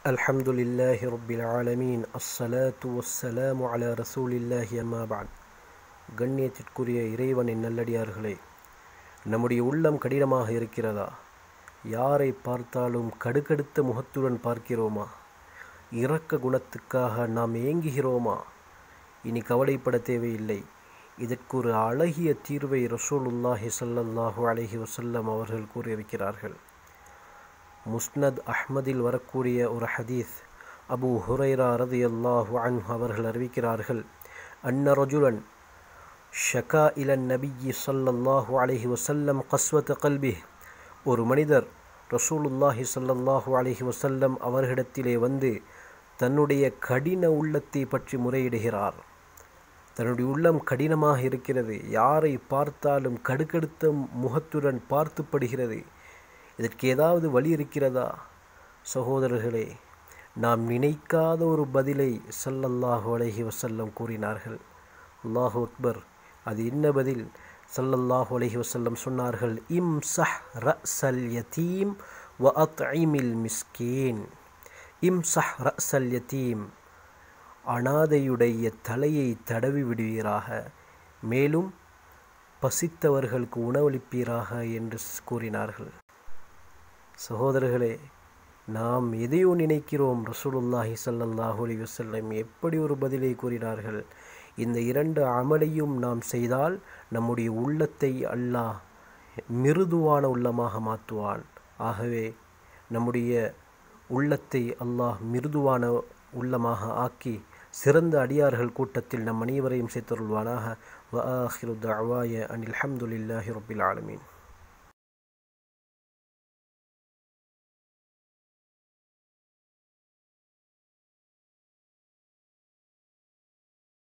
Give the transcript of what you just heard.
الحمد لله رب العالمين الصلاة والسلام على رسول الله أما بعد கண்ணியத்திற்குரிய இறைவனின் நல்லடியார்களே நம்முடைய உள்ளம் கடினமாக இருக்கிறதா யாரை பார்த்தாலும் கடுகடுத்த முகத்துடன் பார்க்கிறோமா இரக்க குணத்துக்காக நாம் ஏங்குகிறோமா இனி கவலைப்பட தேவையில்லை இதற்கு ஒரு அழகிய தீர்வை ரசூலுல்லாஹி ஸல்லல்லாஹு அலைஹி வஸல்லம் அவர்கள் கூறியிருக்கிறார்கள் முஸ்னத் அஹ்மதில் வரக்கூடிய ஒரு ஹதீஸ் அபு ஹுரைரா ரதியல்லாஹு அன்ஹு அவர்கள் அறிவிக்கிறார்கள் அன்ன ரஜுலன் ஷகா இலன் நபியி ஸல்லல்லாஹு அலைஹி வஸல்லம் கஸ்வத கல்பிஹ் ஒரு மனிதர் ரசூலுல்லாஹி ஸல்லல்லாஹு அலைஹி வஸல்லம் அவர்களிடத்திலே வந்து தன்னுடைய கடின உள்ளத்தை பற்றி முறையிடுகிறார் தன்னுடைய உள்ளம் கடினமாக இருக்கிறது யாரை பார்த்தாலும் கடுக்கடுத்த முகத்துடன் பார்த்துப்படுகிறது இதற்கு ஏதாவது வழி இருக்கிறதா சகோதரர்களே நாம் நினைக்காத ஒரு பதிலை சல்லல்லாஹு அலைஹி வசல்லம் கூறினார்கள் அல்லாஹு அக்பர் அது என்ன பதில் சல்லல்லாஹு அலைஹி வசல்லம் சொன்னார்கள் இம் சஹ் ரஸல் யதீம் வ அத்இமில் மிஸ்கீன் இம் சஹ் ரஸல் யதீம் அனாதையுடைய தலையை தடவி விடுவீராக மேலும் பசித்தவர்களுக்கு உணவளிப்பீராக என்று கூறினார்கள் சகோதரர்களே நாம் எதையோ நினைக்கிறோம் ரசூலுல்லாஹி ஸல்லல்லாஹு அலைஹி வஸல்லம் எப்படி ஒரு பதிலை கூறினார்கள் இந்த இரண்டு அமலையும் நாம் செய்தால் நம்முடைய உள்ளத்தை அல்லாஹ் மிருதுவான உள்ளமாக மாற்றுவான் ஆகவே நம்முடைய உள்ளத்தை அல்லாஹ் மிருதுவான உள்ளமாக ஆக்கி சிறந்த அடியார்கள் கூட்டத்தில் நம் அனைவரையும் சேர்த்தருள்வானாக வ ஆஹிரு தஅவாய அனில் ஹம்துலில்லாஹி ரப்பில் ஆலமீன்